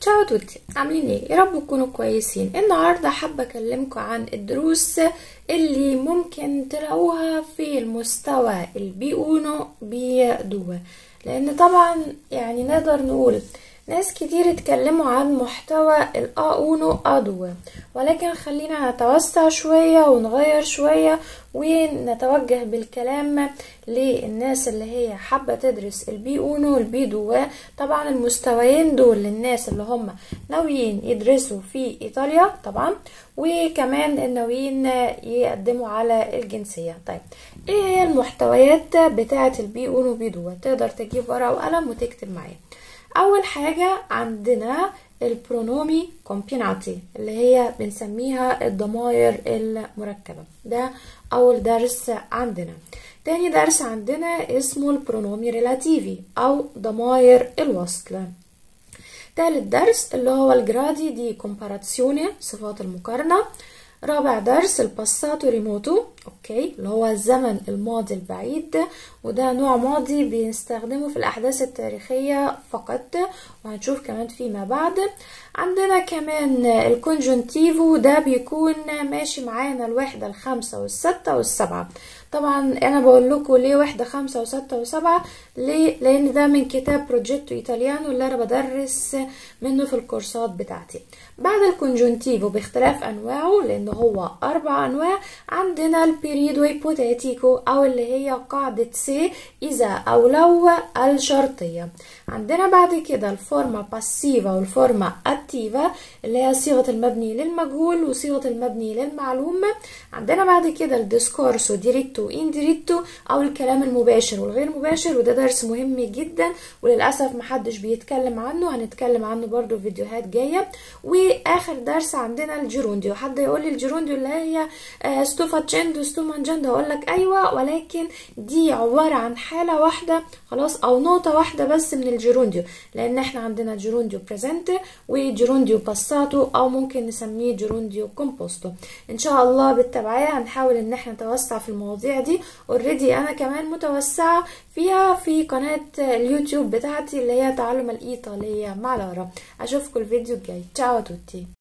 تشاو توتي عاملين ايه يا رب تكونوا كويسين النهارده حابه اكلمكم عن الدروس اللي ممكن تلاقوها في المستوى البي اونو بي دو لان طبعا يعني نقدر نقول ناس كتير اتكلموا عن محتوى الأ أونو أدو ولكن خلينا نتوسع شوية ونغير شوية ونتوجه بالكلام للناس اللي هي حابة تدرس البي أونو والبي دو طبعا المستويين دول للناس اللي هم ناويين يدرسوا في إيطاليا طبعا وكمان الناويين يقدموا على الجنسية طيب ايه هي المحتويات بتاعة البي أونو بي دو تقدر تجيب ورقة وقلم وتكتب معايا اول حاجة عندنا البرونومي كومبيناتي اللي هي بنسميها الضمائر المركبة ده اول درس عندنا تاني درس عندنا اسمه البرونومي ريلاتيفي او ضمائر الوصل تالت درس اللي هو الجرادي دي كومباراتسيوني صفات المقارنة رابع درس الباساتو ريموتو اوكي اللي هو الزمن الماضي البعيد وده نوع ماضي بنستخدمه في الاحداث التاريخية فقط وهنشوف كمان فيما بعد عندنا كمان الكونجونتيفو ده بيكون ماشي معانا الوحدة الخامسة والستة والسبعة طبعا انا بقول لكم ليه وحدة خمسة وستة وسبعة ليه لان ده من كتاب بروجيتو ايطاليانو اللي انا بدرس منه في الكورسات بتاعتي بعد الكونجونتيفو باختلاف انواعه لان هو اربع انواع عندنا البيريدو ايبوتيتيكو او اللي هي قاعدة سي اذا او لو الشرطية عندنا بعد كده الفورما باسيفا والفورما اتيفا اللي هي صيغة المبني للمجهول وصيغة المبني للمعلوم عندنا بعد كده الديسكورسو ديريتو انديريتو او الكلام المباشر والغير مباشر وده درس مهم جدا وللاسف محدش بيتكلم عنه هنتكلم عنه برضو في فيديوهات جايه واخر درس عندنا الجيرونديو حد يقول لي الجيرونديو اللي هي ستوفا تشندو ستوما جند هقول لك ايوه ولكن دي عباره عن حاله واحده خلاص او نقطه واحده بس من الجيرونديو لان احنا عندنا جيرونديو بريزنت وجيرونديو باساتو او ممكن نسميه جيرونديو كومبوستو ان شاء الله بالتبعيه هنحاول ان احنا نتوسع في المواضيع دي اوريدي انا كمان متوسعه فيها في قناه اليوتيوب بتاعتي اللي هي تعلم الايطاليه مع لارا اشوفكم الفيديو الجاي تشاو توتي